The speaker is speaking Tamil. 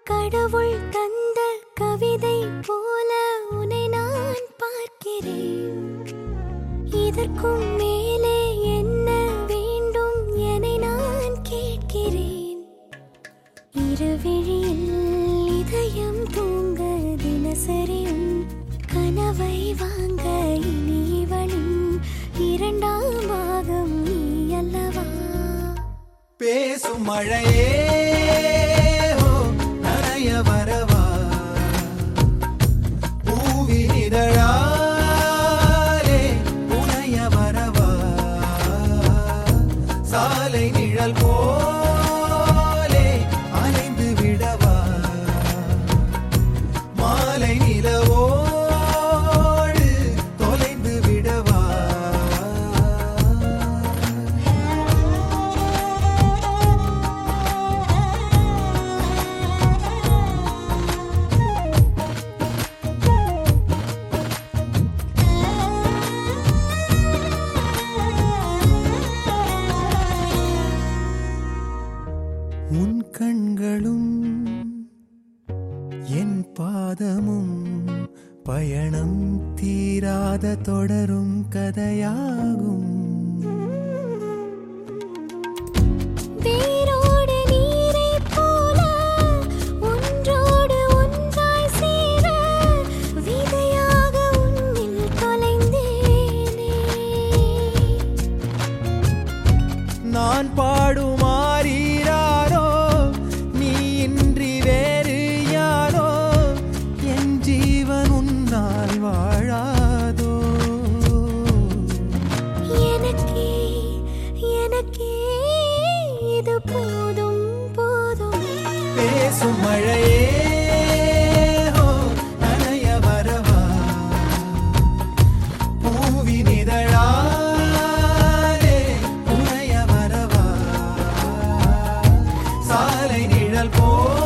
கடவுள் தந்த கவிதை போல உன்னை நான் பார்க்கிறேன் இதற்கும் மேலே என்ன வேண்டும் என நான் கேட்கிறேன் இருவிழியில் இதயம் தூங்க தினசரி உன் கனவை வாங்க இனி இவளின் இரண்டாம் பாகம் நீ அல்லவா பேசும் மழையே ஓ, நனைய வரவா பூவின் இதழாலே புனைய வரவா சாலை நிழல் போலே அலைந்து விடவா மாலை நிலவோடு தொலைந்து விடவா உன் கண்களும் என் பாதமும் பயணம் தீராத தொடரும் கதையாகும் வேரோடு நீரைப் போல ஒன்றோடு ஒன்றாய் சேர விதையாக உன்னில் தொலைந்தேனே நான் பாடுமாறீராரோ நீ இன்றி வேறு யாரோ என் ஜீவன் உன்னால் வாழாதோ எனக்கே எனக்கே இது போதும் போதும் பேசும் மழையே ஓ, நனைய வரவா பூவின் இதழாலே புனைய வரவா சாலை நிழல் போ